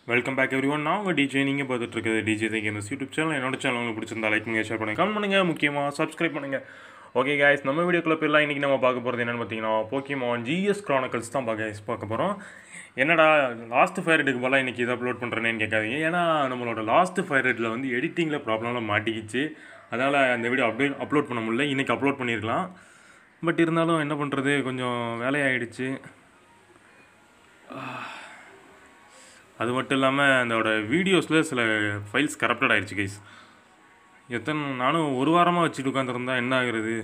Welcome back every one நான் உங்கள் DJ நீங்கள் பார்த்துட்டு இருக்கிறது DJ the gamers YouTube channel என்னோட சேனல் உங்களுக்கு பிடிச்சிருந்தா லைக் பண்ணுங்கள் ஷேர் பண்ணுங்கள் கமெண்ட் பண்ணுங்கள் முக்கியமாக சப்ஸ்கிரைப் பண்ணுங்கள் ஓகே guys நம்ம வீடியோக்குள்ள போயிடலாம் இன்றைக்கி நம்ம பார்க்க போகிறது என்னென்னு பார்த்தீங்கன்னா போக்கிமான் ஜிஎஸ் க்ரானிக்கல்ஸ் தான் பார்க்க பார்க்க போகிறோம் என்னடா லாஸ்ட் ஃபயர் ரெட்டுக்கு போல இன்றைக்கி இதை அப்லோட் பண்ணுறேன்னு கேட்காதீங்க ஏன்னா நம்மளோட லாஸ்ட் ஃபயர் ரெட்டில் வந்து எடிட்டிங்கில் ப்ராப்ளம்லாம் மாட்டிக்கிச்சு அதனால் அந்த வீடியோ அப்டேட் அப்லோட் பண்ண முடியல இன்றைக்கி அப்லோட் பண்ணியிருக்கலாம் பட் இருந்தாலும் என்ன பண்ணுறது கொஞ்சம் வேலையாயிடுச்சு அது மட்டும் இல்லாமல் அதோட வீடியோஸில் சில ஃபைல்ஸ் கரப்டட் ஆயிடுச்சு கைஸ் எத்தனை நானும் ஒரு வாரமாக வச்சுட்டு உட்காந்துருந்தா என்ன ஆகுறது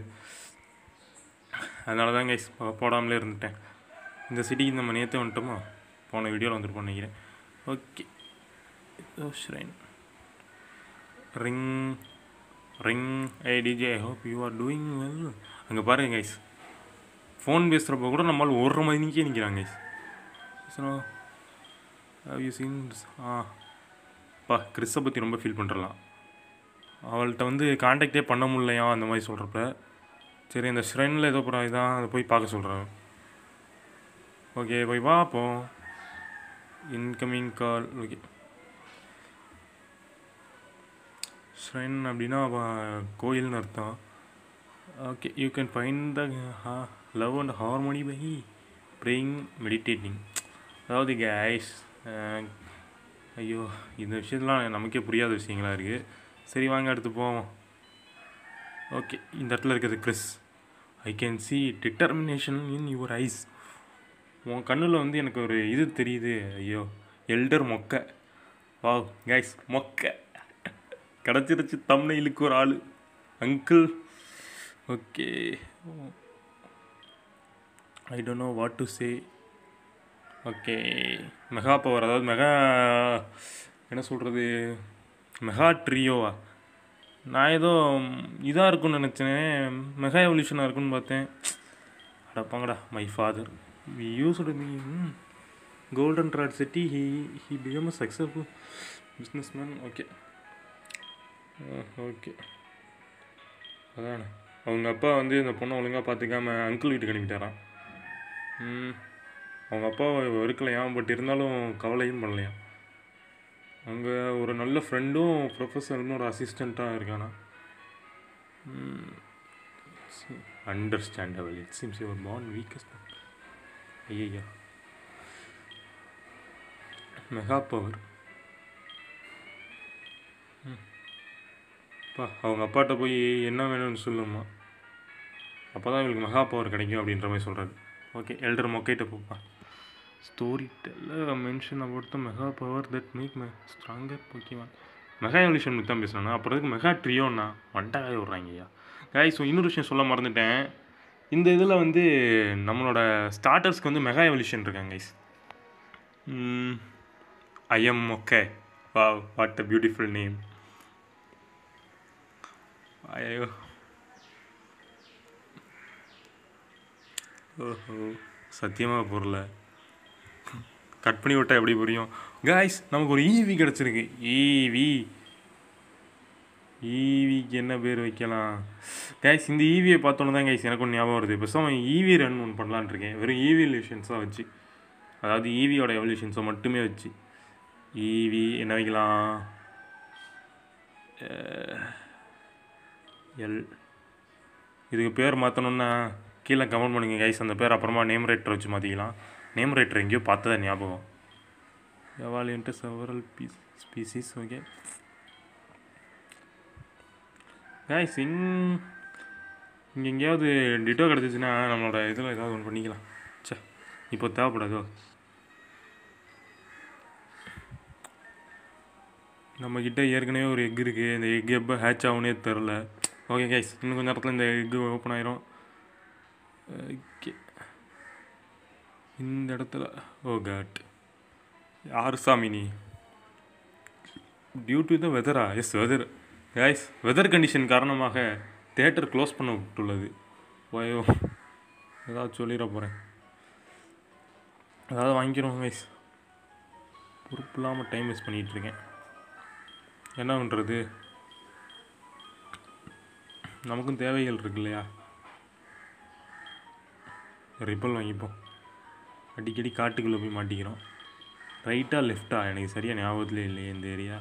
அதனால தான் கைஸ் போடாமலே இருந்துட்டேன் இந்த சிட்டிக்கு நம்ம நேற்று வந்துட்டோமா போன வீடியோவில் வந்துருப்போம் நினைக்கிறேன் okay shrine ring ring a DJ I hope you are doing well அங்கே பாருங்க கைஸ் ஃபோன் பேசுகிறப்ப கூட நம்மளால் ஒரு மணிக்கே நிற்கிறாங்க guys so how you seen ஆ பா கிறிஸை பற்றி ரொம்ப ஃபீல் பண்ணுறலாம் அவள்கிட்ட வந்து காண்டாக்டே பண்ண முடியலையா அந்த மாதிரி சொல்கிறப்ப சரி இந்த ஷ்ரெனில் ஏதோ அப்புறம் இதான் அதை போய் பார்க்க சொல்கிறேன் ஓகே போய் பார்ப்போம் இன்கமிங் கால் ஓகே ஷ்ரென் அப்படின்னா அவ- கோயில்னு அர்த்தம் okay you can find the love and harmony by praying meditating அதாவது கேஸ் ஐயோ இந்த விஷயத்தெலாம் நமக்கே புரியாத விஷயங்களா இருக்குது சரி வாங்க அடுத்து போவோம் ஓகே இந்த இடத்துல இருக்கிறது Kris I can see determination in your eyes உன் கண்ணில் வந்து எனக்கு ஒரு இது தெரியுது ஐயோ எல்டர் மொக்க வாவ் கைஸ் மொக்க கிடச்சிருச்சு தம்னையிலுக்கு ஒரு ஆள் uncle okay I don't know what to say okay mega power அதாவது மெகா என்ன சொல்கிறது மெகா ட்ரியோவா நான் ஏதோ இதாக இருக்கும்னு நினச்சேன் மெகா எவல்யூஷனாக இருக்குன்னு பார்த்தேன் அடப்பாங்கடா my father we used me golden rod city he he become a successful business man okay okay அதானே அவங்க அப்பா வந்து இந்த பொண்ணை ஒழுங்காக பார்த்துக்காம அங்கிள் வீட்டுக்கு அனுப்பிட்டாராம் ம் அவங்க அப்பாவை வெறுக்கலையாம் பட் இருந்தாலும் கவலையும் பண்ணலையாம் அங்கே ஒரு நல்ல ஃப்ரெண்டும் ப்ரொஃபஸரும் ஒரு அசிஸ்டண்ட்டாக இருக்கானா understandable it seems your bond weakest ஐயா மெகா பவர் அப்பா அவங்க அப்பாட்ட போய் என்ன வேணும்னு சொல்லுமா அப்போ தான் இவங்களுக்கு மெகா பவர் கிடைக்கும் அப்படின்ற மாதிரி சொல்கிறாரு ஓகே எல்டர் மொக்கைட்ட போப்பா story tell mention about the mega power that make me stronger போக்கிவான் மெகா எவல்யூஷன் பற்றி தான் பேசுனானா அப்புறம் அதுக்கு மெகா ட்ரியோண்ணா வண்டகாய விட்றாங்க ஐயா காய் ஸோ இன்னொரு விஷயம் சொல்ல மறந்துட்டேன் இந்த இதில் வந்து நம்மளோட ஸ்டார்டர்ஸ்க்கு வந்து மெகா எவல்யூஷன் இருக்காங்க கைஸ் ஐ எம் ஓகே வா வாட் அ பியூட்டிஃபுல் நேம் ஐயோ ஓஹோ சத்தியமாக பொருள கட் பண்ணி விட்டா எப்படி புரியும் காய்ஸ் நமக்கு ஒரு ஈவி கிடச்சிருக்கு ஈவி ஈவிக்கு என்ன பேர் வைக்கலாம் கைஸ் இந்த ஈவியை பார்த்தோன்னு தான் கைஸ் எனக்கு ஒன்று ஞாபகம் வருது பேசாம ஈவி ரன் ஒன்று பண்ணலான்னு இருக்கேன் வெறும் ஈவி எவல்யூஷன்ஸாக வச்சு அதாவது ஈவியோட எவல்யூஷன்ஸை மட்டுமே வச்சு ஈவி என்ன வைக்கலாம் எல் இதுக்கு பேர் மாற்றணுன்னா கீழே கமெண்ட் பண்ணுங்க கைஸ் அந்த பேர் அப்புறமா நேம் ரைட்டர் வச்சு மாற்றிக்கலாம் நேம் ரைட்டர் எங்கேயோ பார்த்ததா ஞாபகம் எவாலியன்ட்டு செவரல் பீஸ் ஸ்பீசிஸ் ஓகே கைஸ் இங் இங்கே எங்கேயாவது டிட்டோ கிடச்சிச்சின்னா நம்மளோட இதில் ஏதாவது ஒன்று பண்ணிக்கலாம் சே இப்போ தேவைப்படாதோ நம்மக்கிட்ட ஏற்கனவே ஒரு எக் இருக்குது இந்த எக் எப்போ ஹேட்ச் ஆகுனே தெரில ஓகே கைஸ் இன்னும் கொஞ்ச நேரத்தில் இந்த எக்கு ஓப்பன் ஆயிரும் ஓகே இந்த இடத்துல ஓ காட் யார் சாமி நீ டியூ டு த வெதரா yes weather guys weather condition காரணமாக தேட்டர் க்ளோஸ் பண்ண விட்டுள்ளது ஓயோ ஏதாவது சொல்லிட போகிறேன் ஏதாவது வாங்கிக்கிறோம் கைஸ் பொறுப்பு இல்லாமல் டைம் வேஸ்ட் பண்ணிகிட்டு இருக்கேன் என்ன பண்ணுறது நமக்கும் தேவைகள் இருக்கு இல்லையா ரிப்பல் வாங்கிப்போம் அடிக்கடி காட்டுக்குள்ளே போய் மாட்டிக்கிறோம் ரைட்டா லெஃப்டா எனக்கு சரியாக ஞாபகத்தில் இல்லையே இந்த ஏரியா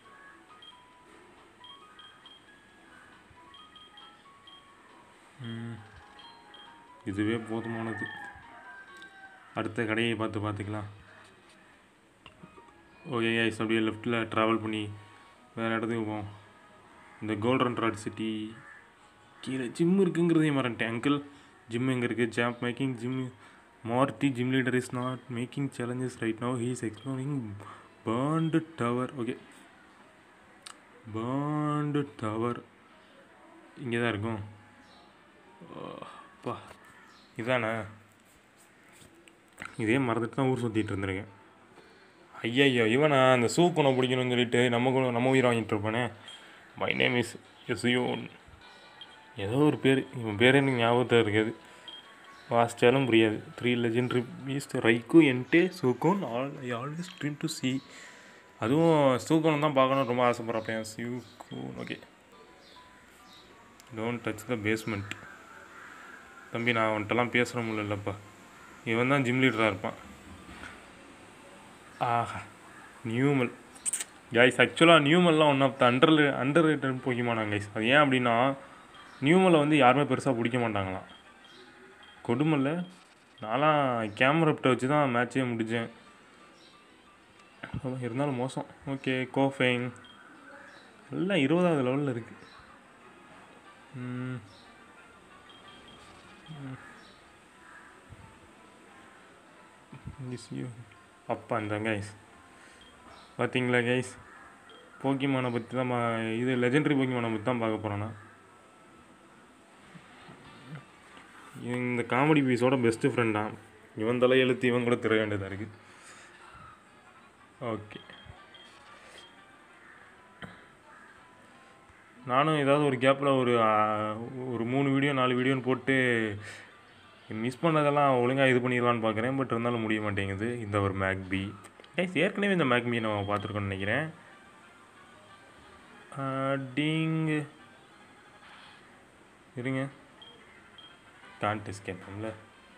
ம். இதுவே போதுமானது அடுத்த கடையை பார்த்து பார்த்துக்கலாம் ஓகே கைஸ் அப்படியே லெஃப்ட்டில் ட்ராவல் பண்ணி வேறு இடத்துக்கு போவோம் இந்த கோல்டன் ராட் சிட்டி கீழே ஜிம் இருக்குங்கிறதையும் மறந்துட்டேன் அங்கிள் ஜிம் எங்கே இருக்குது ஜாப் மேக்கிங் ஜிம் மார்த்தி gym leader is not making challenges right no he is exploring burned tower okay burned tower இங்கே தான் இருக்கும் அப்பா இதானே இதே மறந்துட்டு தான் ஊர் சுற்றிட்டு இருந்திருக்கேன் ஐயய்யோ இவனா அந்த சூப் உணவு பிடிக்கணும்னு சொல்லிட்டு நம்ம கூட நம்ம உயிரை வாங்கிட்டு இருப்பானே மை நேம் இஸ் எஸ்யூன் ஏதோ ஒரு பேர் இவன் பேர் எனக்கு ஞாபகத்தில் இருக்காது வாசிச்சாலும் புரியாது த்ரீ லெஜெண்டரி பீஸ்ட் ரைக்கு Entei Suicune all I always dream to see அதுவும் சூக்கோன் தான் பார்க்கணும் ரொம்ப ஆசைப்பட்றப்பேன் Suicune okay don't touch the basement தம்பி நான் அவன்கிட்டலாம் பேசுகிற முடியலப்பா இவன் தான் ஜிம் லீடராக இருப்பான் ஆஹா நியூமல் கைஸ் ஆக்சுவலாக நியூமல்லாம் one of the under underrated போக்கிமானா கைஸ் அது ஏன் அப்படின்னா நியூமலை வந்து யாருமே பெருசாக பிடிக்க மாட்டாங்களாம் கொடுமல்ல நான்லாம் கேமராப்டை வச்சு தான் மேட்சே முடித்தேன் இருந்தாலும் மோசம் ஓகே கோஃபைங் எல்லாம் இருபதாவது லெவலில் இருக்குது அப்பா இந்த கைஸ் பார்த்தீங்களா கைஸ் போக்கிமானை பற்றி தான் பா- இது லெஜெண்டரி போக்கிமானை பற்றி தான் பார்க்க போகிறேன்னா இந்த காமெடி பீஸோட பெஸ்ட்டு ஃப்ரெண்டா இவன் தலையெழுத்து இவன் கூட திர வேண்டியதாக இருக்குது ஓகே நானும் ஏதாவது ஒரு கேப்பில் ஒரு ஆ, ஒரு மூணு வீடியோ நாலு வீடியோன்னு போட்டு மிஸ் பண்ணதெல்லாம் ஒழுங்காக இது பண்ணிடலான்னு பார்க்குறேன் பட் இருந்தாலும் முடிய மாட்டேங்குது இந்த ஒரு மேக்பி கைஸ் ஏற்கனவே இந்த மேக்பி நம்ம பார்த்துருக்கோம்னு நினைக்கிறேன் டிங் இருங்க கான்ட் எஸ்கேப்ல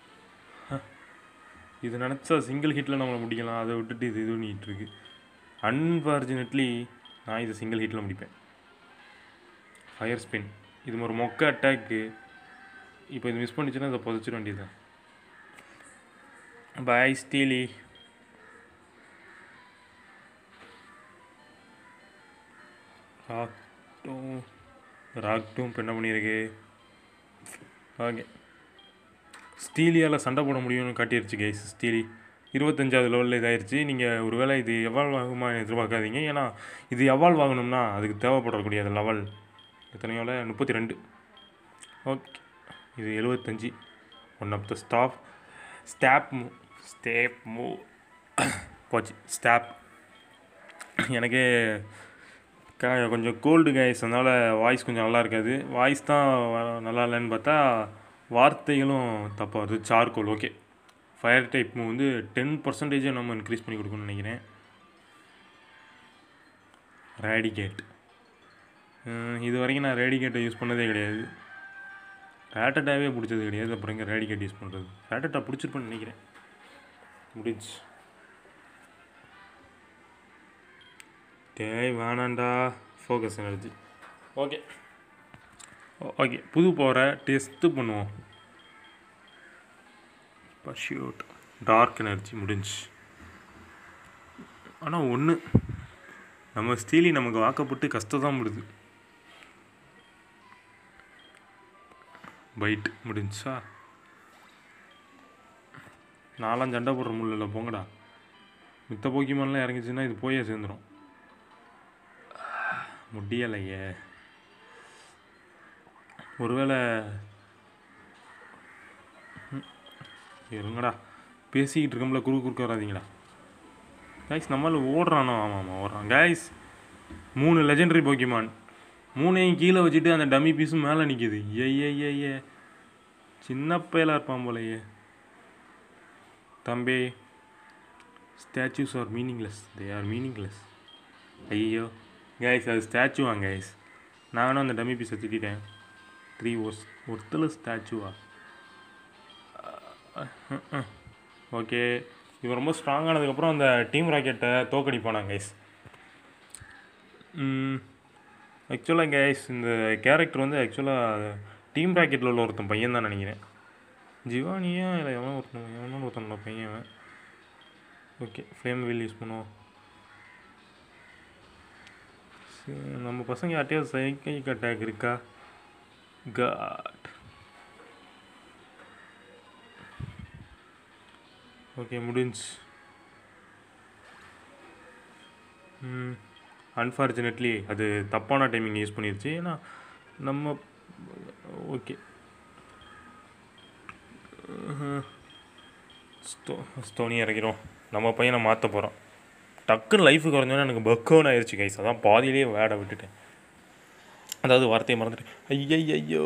இது நினச்சா சிங்கிள் ஹிட்டில் நம்மளை முடிக்கலாம் அதை விட்டுட்டு இது இது பண்ணிகிட்டு இருக்கு அன்ஃபார்ச்சுனேட்லி நான் இதை சிங்கிள் ஹிட்டில் முடிப்பேன் ஃபயர் ஸ்பின் இது ஒரு மொக்க அட்டாக்கு இப்போ இது மிஸ் பண்ணிச்சுன்னா இதை புதைச்சிட வேண்டியதுதான் பாய் ஸ்டீலி ராக்டும் ராக்டும் இப்போ என்ன பண்ணியிருக்கு ஓகே ஸ்டீலியால் சண்டை போட முடியும்னு காட்டிருச்சு கைஸ் ஸ்டீலி இருபத்தஞ்சாவது லெவலில் இதாயிருச்சு நீங்கள் ஒருவேளை இது எவால்வ் ஆகுமா எதிர்பார்க்காதீங்க ஏன்னா இது எவால்வ் ஆகணும்னா அதுக்கு தேவைப்படக்கூடிய அந்த லெவல் எத்தனையோல முப்பத்தி ரெண்டு ஓகே இது எழுபத்தஞ்சி one of the stop stop மூ ஸ்டேப் மூ போச்சு ஸ்டாப் எனக்கே க கொஞ்சம் கோல்டு கைஸ் அதனால் வாய்ஸ் கொஞ்சம் நல்லா இருக்காது வாய்ஸ் தான் வ- நல்லா இல்லைன்னு பார்த்தா வார்த்தைகளும் தப்பாக வருது charcoal okay fire type move வந்து டென் பர்சன்டேஜை நம்ம இன்க்ரீஸ் பண்ணி கொடுக்கணும்னு நினைக்கிறேன் ரேடிகேட் இது வரைக்கும் நான் ரேடிகேட்டை யூஸ் பண்ணதே கிடையாது ரேட்டட்டாவே பிடிச்சது கிடையாது அப்புறம் எங்கே ரேடிகேட் யூஸ் பண்ணுறது ரேட்டட்டா பிடிச்சிருப்பேன்னு நினைக்கிறேன் முடிஞ்சு டேய் வேணாண்டா ஃபோக்கஸ் எனர்ஜி ஓகே ஓகே புது பவரை டெஸ்ட்டு பண்ணுவோம் பர்ஷியூட் டார்க் எனர்ஜி முடிஞ்சு ஆனால் ஒன்று நம்ம ஸ்டீலி நமக்கு வாக்கப்பட்டு கஷ்டம் தான் முடியுது பைட் முடிஞ்சா நாலாம் சண்டை போடுற முடியல போங்கடா மித்த போக்கிமான்லாம் இறங்கிச்சுன்னா இது போயே சேர்ந்துடும் முடியலையே ஒருவேளை ம், இருங்கடா பேசிக்கிட்டு இருக்கோம்ல குறு குறுக்க வராதீங்கடா கைஸ் நம்மளால ஓடுறானோ ஆமாம் ஆமாம் ஓடுறான் கைஸ் மூணு லெஜெண்டரி போக்கிமான் மூணையும் கீழே வச்சுட்டு அந்த டம்மி பீஸும் மேலே நிற்கிது ஏ சின்ன பயலாக இருப்பான் போலயே தம்பி statues are meaningless they are meaningless ஐயோ கைஸ் அது ஸ்டாச்சுவா கைஸ் நானும் அந்த டம்மி பீஸை திட்டேன் த்ரீ ஒர்ஸ் ஒருத்தல ஸ்டாச்சுவா ஓகே இவன் ரொம்ப ஸ்ட்ராங்கானதுக்கப்புறம் அந்த டீம் ராக்கெட்டை தோக்கடிப்பானாங்க கைஸ் ஆக்சுவலாக கைஸ் இந்த கேரக்டர் வந்து ஆக்சுவலாக டீம் ராக்கெட்டில் உள்ள ஒருத்தன் பையன் தான் நினைக்கிறேன் ஜிவானியா இல்லை எவனோ ஒருத்தன் எவனோ ஒருத்தனோட பையன் அவன் ஓகே ஃப்ளேம் வீல் யூஸ் பண்ணுவோம் சரி, நம்ம பசங்க யார்ட்டையாவது சைக்கிக் அட்டாக் இருக்கா காட் ஓகே முடிஞ்சு அன்ஃபார்ச்சுனேட்லி அது தப்பான டைமிங் யூஸ் பண்ணிருச்சு ஏன்னா நம்ம ஓகே ஸ்டோ ஸ்டோனி இறக்கிறோம் நம்ம பையனை மாற்ற போகிறோம் டக்குன்னு லைஃபு குறைஞ்சோன்னே எனக்கு பக்கோன் ஆயிடுச்சு கைஸ் அதான் பாதியிலேயே வேட விட்டுட்டேன் அதாவது வார்த்தையை மறந்துட்டேன் ஐயையோ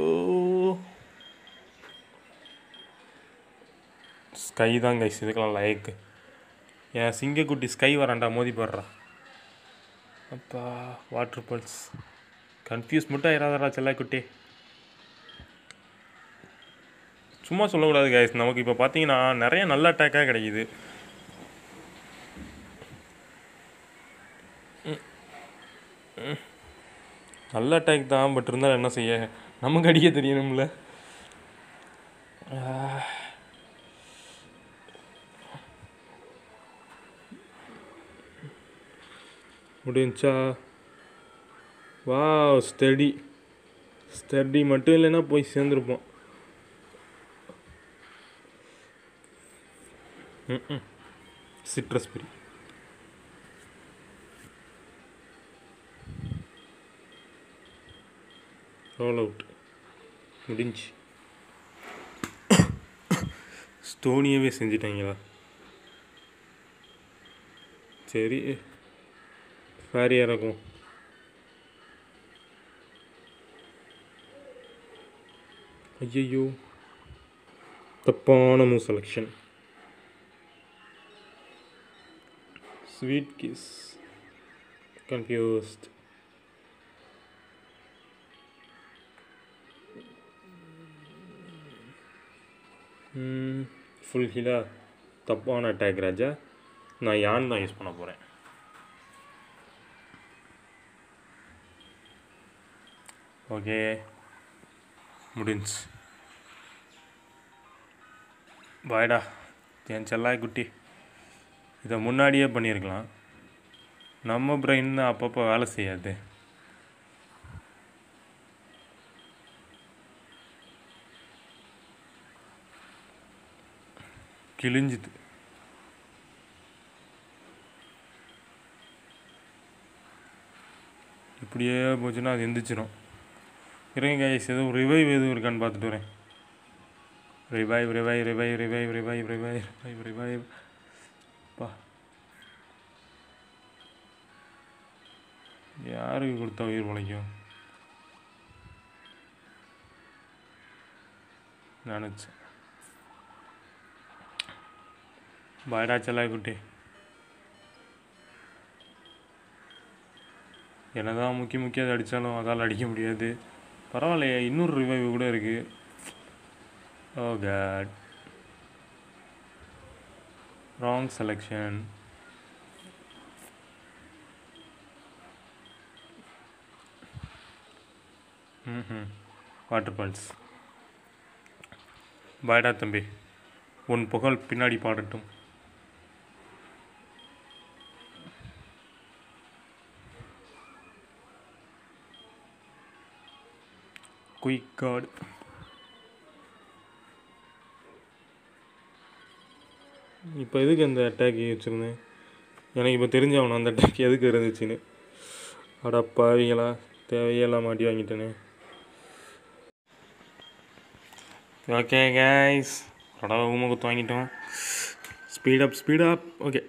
ஸ்கை தான் கைஸ் இதுக்கெல்லாம் லைக்கு என் சிங்கக்குட்டி ஸ்கை வரான்டா மோதி போடுறா அப்பா வாட்டர் பல்ஸ் கன்ஃபியூஸ் மட்டும் ஆயிராதடா செல்லாக்குட்டி சும்மா சொல்லக்கூடாது கைஸ் நமக்கு இப்போ பார்த்தீங்கன்னா நிறைய நல்ல அட்டாக்காக கிடைக்குது ம். ம். நல்ல அட்டாக் தான் பட் இருந்தாலும் என்ன செய்ய நமக்கு அடிக்க தெரியணும்ல ஆ. முடிஞ்சா வா ஸ்டடி ஸ்டடி மட்டும் இல்லைன்னா போய் சேர்ந்துருப்போம் ம் சிட்ரஸ் பெரி ரோல் அவுட் முடிஞ்சு ஸ்டோனியவே செஞ்சிட்டாங்களா சரி ஃபேரி இறக்கும் ஐயையோ தப்பான மூ selection sweet kiss confused full ஹீலாக தப்பான அட்டாக் ராஜா நான் யான் தான் யூஸ் பண்ண போகிறேன் ஓகே முடிஞ்சு பாய்டா என் செல்லாய் குட்டி இதை முன்னாடியே பண்ணியிருக்கலாம் நம்ம பிரெயின் தான் அப்பப்போ வேலை செய்யாது கிழிஞ்சுது இப்படியே போச்சுன்னா அது எந்திரிச்சிடும் இருங்க கைஸ் எதுவும் ரிவைவ் எதுவும் இருக்கான்னு பார்த்துட்டு வரேன் revive revive revive revive revive revive revive revive பா யாருக்கு கொடுத்தா உயிர் பிழைக்கும் நினச்சேன் பாய்டா செல்லாய் குட்டி என்னதான் முக்கிய முக்கிய அதை அடித்தாலும் அதால் அடிக்க முடியாது பரவாயில்லையே இன்னொரு ரிவைவ் கூட இருக்குது ஓ காட் ராங் செலெக்ஷன் ம் வாட்டர் பால்ஸ் பாய்டா தம்பி உன் புகழ் பின்னாடி பாடட்டும் குயிக் கார்டு இப்போ எதுக்கு அந்த அட்டாக் வச்சுருந்தேன் எனக்கு இப்போ தெரிஞ்சாகணும் அந்த அட்டாக் எதுக்கு இருந்துச்சுன்னு அட பாவிங்களா தேவையெல்லாம் மாட்டி வாங்கிட்டேனே ஓகே கைஸ் அடா ஊமை குத்து வாங்கிட்டோம் speed up speed up okay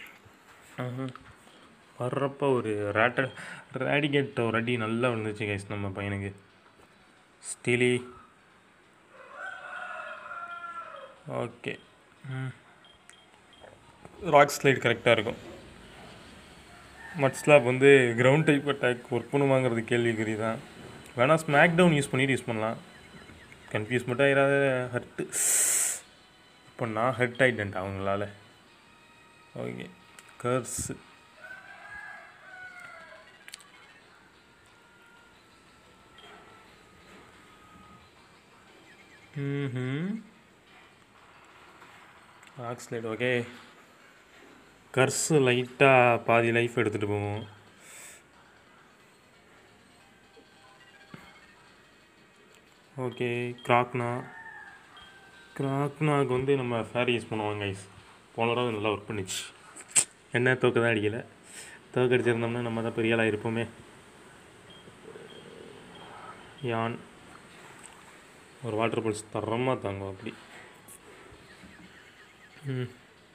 வர்றப்போ ஒரு ரேட்ட ரேடிகேட் ஒரு அடி நல்லா விழுந்துச்சு கைஸ் நம்ம பையனுக்கு ஸ்டீலி ஓகே ராக் ஸ்லைட் கரெக்டாக இருக்கும் மட் ஸ்லாப் வந்து கிரவுண்ட் டைப் அட்டாக் ஒர்க் பண்ணுவாங்கிறது கேள்விக்குறி தான் வேணால் ஸ்மாக் டவுன் யூஸ் பண்ணிட்டு யூஸ் பண்ணலாம் கன்ஃபியூஸ் மட்டும் ஆயிடாத ஹர்ட்டு இப்போ நான் ஹர்ட் ஆகிட்டேன்டா அவங்களால ஓகே கர்ஸ் ம் ஆக்ஸ்லைட் ஓகே கர்ஸ் லைட்டாக பாதி லைஃப் எடுத்துகிட்டு போவோம் ஓகே கிராக்னா கிராக்னாக்கு வந்து நம்ம ஃபேர் யூஸ் பண்ணுவோம் கைஸ் போன தடவை நல்லா ஒர்க் பண்ணிச்சு என்ன தோக்க தான் அடிக்கலை தோக்க அடிச்சிருந்தோம்னா நம்ம தான் பெரிய ஆளாக இருப்போமே யான் ஒரு வாட்டர் பல்ஸ் தரமாக தாங்கும் அப்படி ம்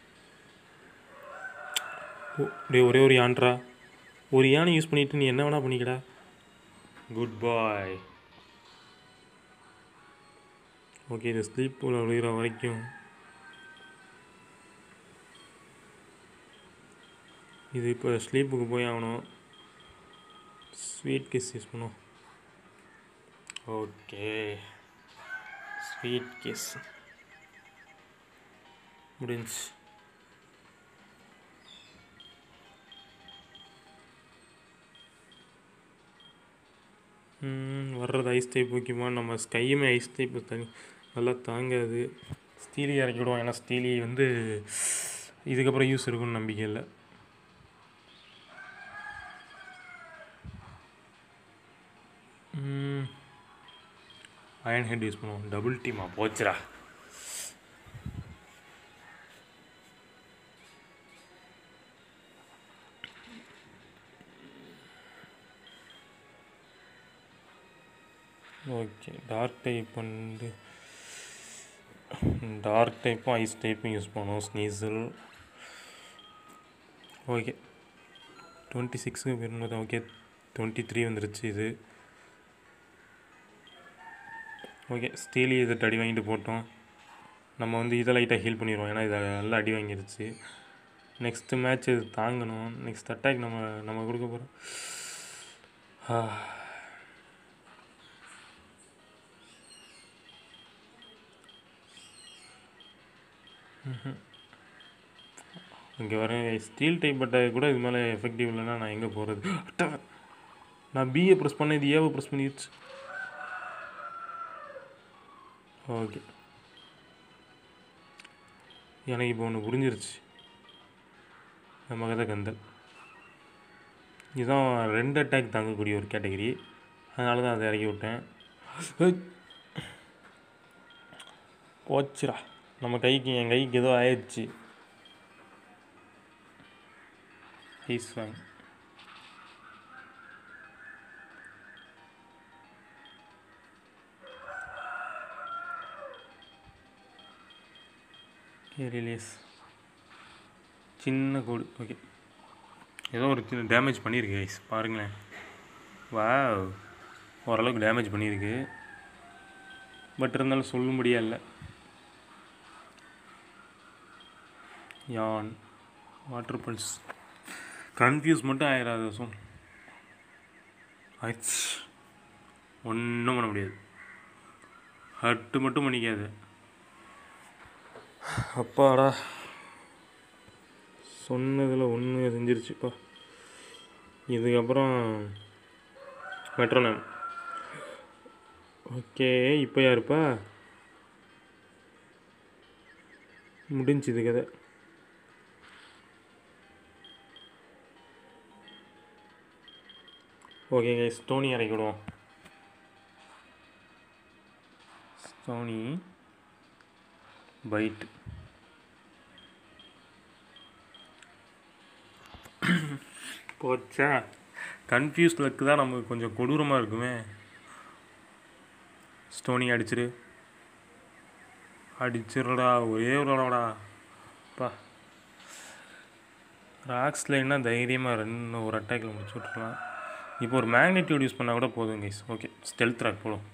ஓ டேய் ஒரே ஒரு யான்ட்ரா ஒரு யானை யூஸ் பண்ணிட்டு நீ என்ன வேணா பண்ணிக்கடா குட் பாய் ஓகே இந்த ஸ்லீப் பூல் விழுகிற வரைக்கும் இது இப்போ ஸ்லீப்புக்கு போய் ஆகணும் ஸ்வீட் கிஸ் யூஸ் பண்ணுவோம் ஓகே ஸ்வீட் கிஸ் முடிஞ்சு ம், வர்றது ஐஸ் டைப் முக்கியமாக நம்ம ஸ்கையுமே ஐஸ் டைப் தனி நல்லா தாங்காது ஸ்டீலி இறக்கி விடுவோம் ஏன்னா ஸ்டீலி வந்து இதுக்கப்புறம் யூஸ் இருக்கும்னு நம்பிக்கை இல்லை அயன் ஹெட் யூஸ் பண்ணுவோம் டபுள் டீமா போச்சுடா ஓகே டார்க் டைப் வந்து டார்க் டைப்பும் ஐஸ் டைப்பும் யூஸ் பண்ணுவோம் ஸ்னீசல் ஓகே டுவெண்ட்டி சிக்ஸுக்கு போயிருந்தது ஓகே டுவெண்ட்டி த்ரீ வந்துருச்சு இது ஓகே ஸ்டீலி இதை அடி வாங்கிட்டு போட்டோம் நம்ம வந்து இதை லைட்டாக ஹீல் பண்ணிடுவோம் ஏன்னா இதை நல்லா அடி வாங்கிருச்சு நெக்ஸ்ட்டு மேட்ச் இது தாங்கணும் நெக்ஸ்ட் அட்டாக் நம்ம நம்ம கொடுக்க போகிறோம் இங்கே வர ஸ்டீல் டைப் பட்டை கூட இது மேலே எஃபெக்டிவ் இல்லைன்னா நான் எங்கே போகிறது நான் பிஏ ப்ரெஸ் பண்ண இது ஏவை ப்ரெஸ் பண்ணிடுச்சு ஓகே எனக்கு இப்போ ஒன்று புரிஞ்சிருச்சு நம்ம கதை கந்தல் இதுதான் ரெண்டு அட்டாக் தாங்கக்கூடிய ஒரு கேட்டகரி அதனால தான் அதை இறக்கி விட்டேன் ஏய். போச்சுடா நம்ம கைக்கு என் கைக்கு ஏதோ ஆயிடுச்சு ஐஸ் வாங்க ஓகே ரிலீஸ் சின்ன கோடு ஓகே ஏதோ ஒரு சின்ன டேமேஜ் பண்ணியிருக்கு ஐஸ் பாருங்களேன் வாவ் ஓரளவுக்கு டேமேஜ் பண்ணியிருக்கு பட் இருந்தாலும் சொல்லும்படியா இல்லை யான் வாட்டர் பல்ஸ் கன்ஃபியூஸ் மட்டும் ஆயிடாது சொல் ஆயிடுச்சு ஒன்றும் பண்ண முடியாது ஹட்டு மட்டும் பண்ணிக்காது அப்பாடா சொன்னதில் ஒன்று செஞ்சிருச்சுப்பா இதுக்கப்புறம் மெட்ரோனம் ஓகே இப்போ யாருப்பா முடிஞ்சு இது கதை ஓகேங்க ஸ்டோனி இறக்கி விடுவோம் ஸ்டோனி பைட் போச்சா கன்ஃபியூஸ் லக்கு தான் நமக்கு கொஞ்சம் கொடூரமாக இருக்குமே ஸ்டோனி அடிச்சிரு அடிச்சிருடா ஒரே ஒரு பா ராக்ஸ் லைன்னா தைரியமாக ரெண்டு ஒரு அட்டாக்கில் முடிச்சு விட்ருலாம் இப்போ ஒரு மேக்னெட்டியூட் யூஸ் பண்ணால் கூட போதும் கைஸ் ஓகே ஸ்டெல்த் ராக் போடும்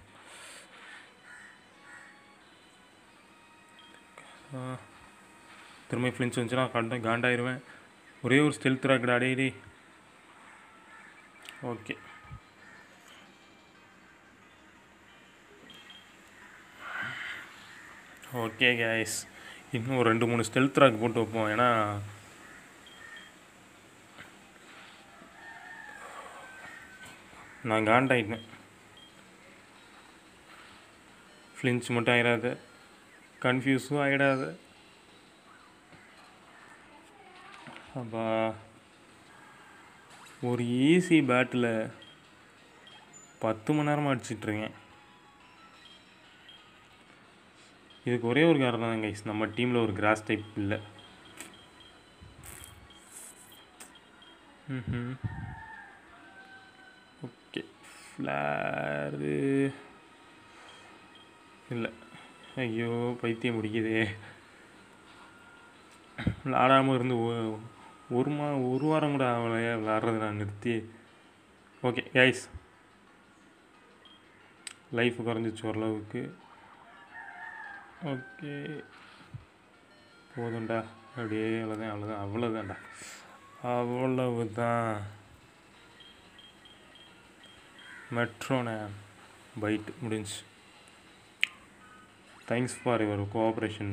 திரும்ப ஃப்ளின்ஸ் வந்துச்சுன்னா கண்ட காண்டாயிருவேன் ஒரே ஒரு ஸ்டெல்த் ராக்கடா அடையிடி ஓகே ஓகே கேஸ் இன்னும் ஒரு ரெண்டு மூணு ஸ்டெல்த் ராக் போட்டு வைப்போம் ஏன்னா நான் காண்டாயிட்டேன் ஃப்ளின்ச் மட்டும் ஆயிடாத கன்ஃபியூஸும் ஆகிடாத அப்பா ஒரு ஈஸி பேட்டில் பத்து மணி நேரமாக அடிச்சிட்ருக்கேன் இதுக்கு ஒரே ஒரு காரணம் தான் கைஸ் நம்ம டீமில் ஒரு கிராஸ் டைப் இல்லை ம் ஓகே ஃப்ளாரு இல்லை ஐயோ பைத்தியம் முடிக்குதே விளாடாமல் இருந்து ஒ- ஒரு மா ஒரு வாரம் கூட ஆகலையே விளாட்றது நான் நிறுத்தி ஓகே கைஸ் லைஃப் குறைஞ்சிச்சு ஓரளவுக்கு ஓகே போதும்டா அப்படியே அவ்வளோதான் அவ்வளோதான் அவ்வளோதான்டா அவ்வளவுதான் மெட்ரோன பைட் முடிஞ்சு தேங்க்ஸ் ஃபார் யுவர் கோஆப்ரேஷன்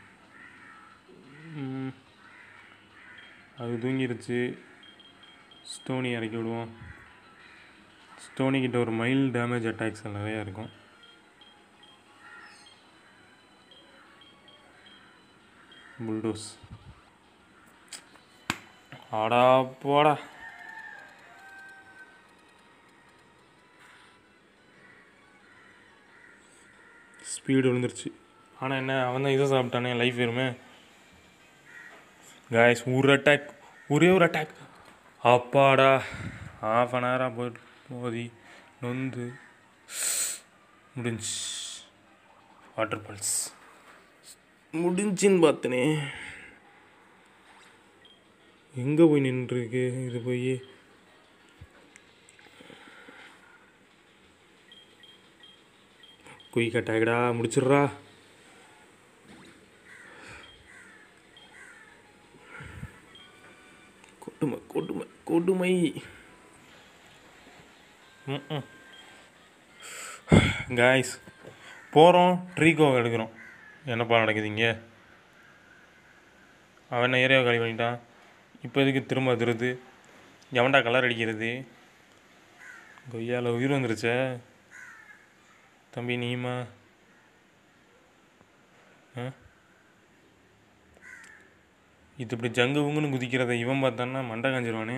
அது தூங்கிருச்சு ஸ்டோனி இறக்கி விடுவோம் ஸ்டோனி கிட்ட ஒரு மைல் டேமேஜ் அட்டாக்ஸ் நிறையா இருக்கும் புல்டோஸ் ஆடா போடா ஸ்பீடு விழுந்துருச்சு ஆனால் என்ன அவன் தான் இதை சாப்பிட்டானே லைஃப் வருமே காய்ஸ் ஒரு அட்டாக் ஒரே ஒரு அட்டாக் அப்பாடா ஆஃப் அன் ஹவராக போய் மோதி நொந்து முடிஞ்சு வாட்டர் பல்ஸ் முடிஞ்சுன்னு பார்த்தனே எங்கே போய் நின்றுருக்கு இது போய் குயிக் அட்டாக்டா முடிச்சிடுறா கொடுமை கொடுமை கொடுமை காய்ஸ் போகிறோம் ட்ரீகோ எடுக்கிறோம் என்னப்பா நடக்குது இங்கே அவன் ஏரியாவை காலி பண்ணிட்டான் இப்போ எதுக்கு திரும்ப அதிருது எவன்டா கலர் அடிக்கிறது கொய்யால உயிர் வந்துருச்சே தம்பி நீமா ஆ இது இப்படி ஜங்கு உங்குன்னு குதிக்கிறத இவன் பார்த்தான்னா மண்டை காஞ்சிருவானே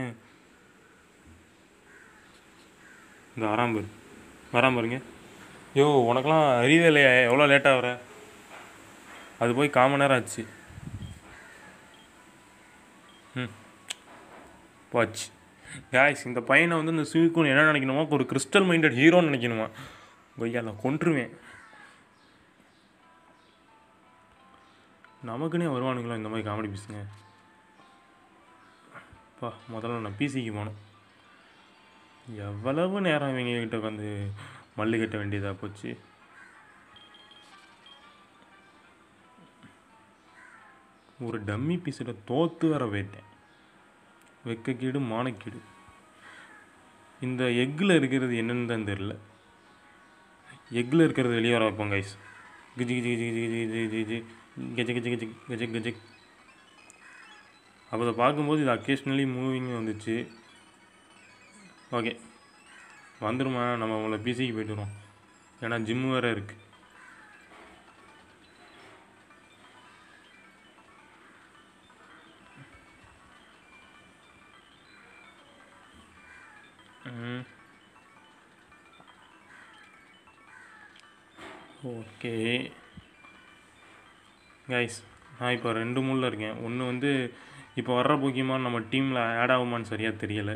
இந்த வரான் பாரு வரான் பாருங்க யோ உனக்கெல்லாம் அறிவே இல்லையா எவ்வளோ லேட்டாக வர அது போய் காமன் நேரம் ஆச்சு ம் போச்சு காய்ஸ் இந்த பையனை வந்து இந்த சிவிக்குன்னு என்ன நினைக்கணுமா ஒரு கிறிஸ்டல் மைண்டட் ஹீரோன்னு நினைக்கணுமா கொய்யால கொன்றுவேன் நமக்குன்னே வருவானுங்களா இந்த மாதிரி காமெடி பீஸுங்க பா முதல்ல நான் பிசிக்கு போகணும் எவ்வளவு நேரம் இவங்க கிட்ட உட்காந்து மல்லு கட்ட வேண்டியதாக போச்சு ஒரு டம்மி பீஸில் தோத்து வர போயிட்டேன் வெக்கக்கீடு மானக்கீடு இந்த எக்கில் இருக்கிறது என்னன்னு தான் தெரில எக்கில் இருக்கிறது வெளியே வர வைப்போம் கைஸ் கிஜி கிஜி கிஜி கிஜி கிஜி கிஜி கிஜி கஜ கஜ கஜ கஜ கஜ அப்போ அதை பார்க்கும்போது இது அக்கேஷ்னலி மூவிங் வந்துச்சு ஓகே வந்துருமா நம்ம உங்களை பிசிக்கு போயிட்டு வரோம் ஏன்னா ஜிம்மு வேறு இருக்குது ம் ஓகே கைஸ் நான் இப்போ ரெண்டு மூணில் இருக்கேன் ஒன்று வந்து இப்போ வர்ற போக்கியமான் நம்ம டீமில் ஆட் ஆகுமான்னு சரியாக தெரியலை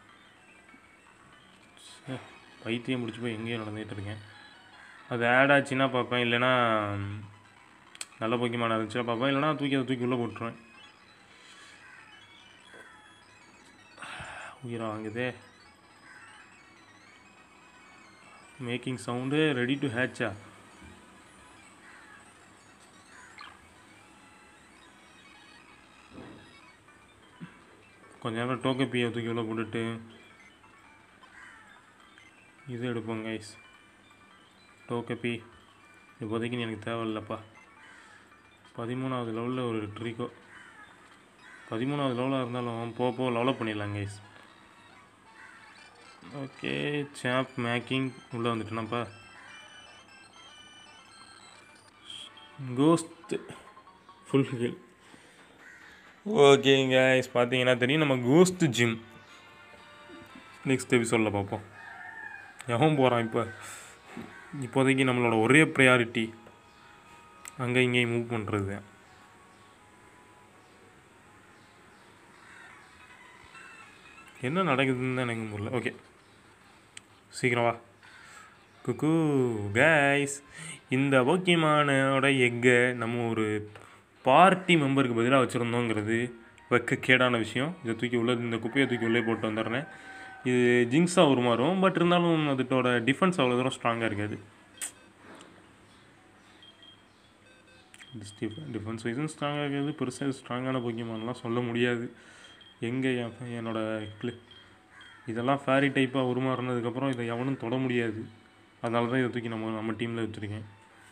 ச்சே, பைத்தியம் முடிச்சு போய் எங்கேயோ நடந்துகிட்டு இருக்கேன் அது ஆட் ஆச்சுன்னா பார்ப்பேன் இல்லைன்னா ம், நல்ல போக்கியமான இருந்துச்சுன்னா பார்ப்பேன் இல்லைன்னா தூக்கி அதை தூக்கி உள்ளே போட்டுருவேன் உயிரை வாங்குதே மேக்கிங் சவுண்டு ரெடி டு ஹேட்சா கொஞ்ச நேரம் டோக்கப்பியை தூக்கி உள்ள போட்டுட்டு இது எடுப்போம் கைஸ் டோக்கப்பி இப்போதைக்கு எனக்கு தேவையில்லப்பா பதிமூணாவது லெவலில் ஒரு ட்ரிகோ பதிமூணாவது லெவலாக இருந்தாலும் போக போக லெவலப் பண்ணிடலாம் கைஸ் ஓகே சாப் மேக்கிங் உள்ளே வந்துட்டேனாப்பா கோஸ்ட் ஃபுல் ஹில் ஓகேங்க பார்த்தீங்கன்னா தெரியும் நம்ம கோஸ்ட் ஜிம் நெக்ஸ்ட் எபிசோடில் பார்ப்போம் எவன் போகிறான் இப்போ இப்போதைக்கு நம்மளோட ஒரே ப்ரையாரிட்டி அங்கே இங்கேயும் மூவ் பண்ணுறது என்ன நடக்குதுன்னு தான் எனக்கு புரியல ஓகே சீக்கிரம் வா குக்கு கைஸ் இந்த போக்கியமானோட எக்கை நம்ம ஒரு பார்ட்டி மெம்பருக்கு பதிலாக வச்சுருந்தோங்கிறது வெக்கக்கேடான விஷயம் இதை தூக்கி உள்ள இந்த குப்பையை தூக்கி உள்ளே போட்டு வந்துடுறேன் இது ஜிங்ஸாக உருமாறும் பட் இருந்தாலும் அதோட டிஃபென்ஸ் அவ்வளோ தூரம் ஸ்ட்ராங்காக இருக்காது டிஃபென்ஸ் வைஸும் ஸ்ட்ராங்காக இருக்காது பெருசாக ஸ்ட்ராங்கான போக்கியமானலாம் சொல்ல முடியாது எங்கே என் என்னோட கிளி இதெல்லாம் ஃபேரி டைப்பாக உருமாறினதுக்கப்புறம் இதை எவனும் தொட முடியாது அதனால தான் இதை தூக்கி நம்ம நம்ம டீமில் வச்சுருக்கேன்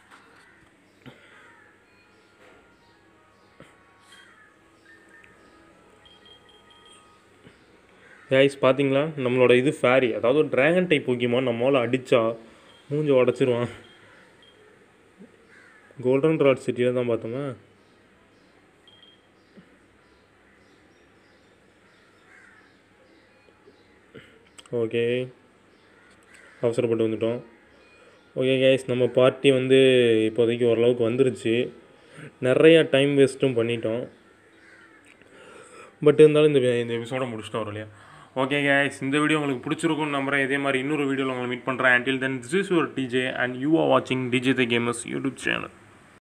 கைஸ் பார்த்தீங்களா நம்மளோட இது ஃபேரி அதாவது ஒரு ட்ராகன் டைப் போக்கியமான் நம்மளால் அடித்தா மூஞ்சி உடச்சிருவான் கோல்டன் ராட் சிட்டியில் தான் பார்த்தோமா ஓகே அவசரப்பட்டு வந்துட்டோம் ஓகே கைஸ் நம்ம பார்ட்டி வந்து இப்போதைக்கு ஓரளவுக்கு வந்துருச்சு நிறையா டைம் வேஸ்ட்டும் பண்ணிட்டோம் பட் இருந்தாலும் இந்த இந்த எபிசோட முடிச்சிட்டோம் வரும் இல்லையா ஓகே கைஸ் இந்த வீடியோ உங்களுக்கு பிடிச்சிருக்கும்னு நம்புறேன் இதே மாதிரி இன்னொரு வீடியோவில் உங்களை மீட் பண்ணுறேன் until then this is your DJ and you are வாட்சிங் DJ the gamers YouTube channel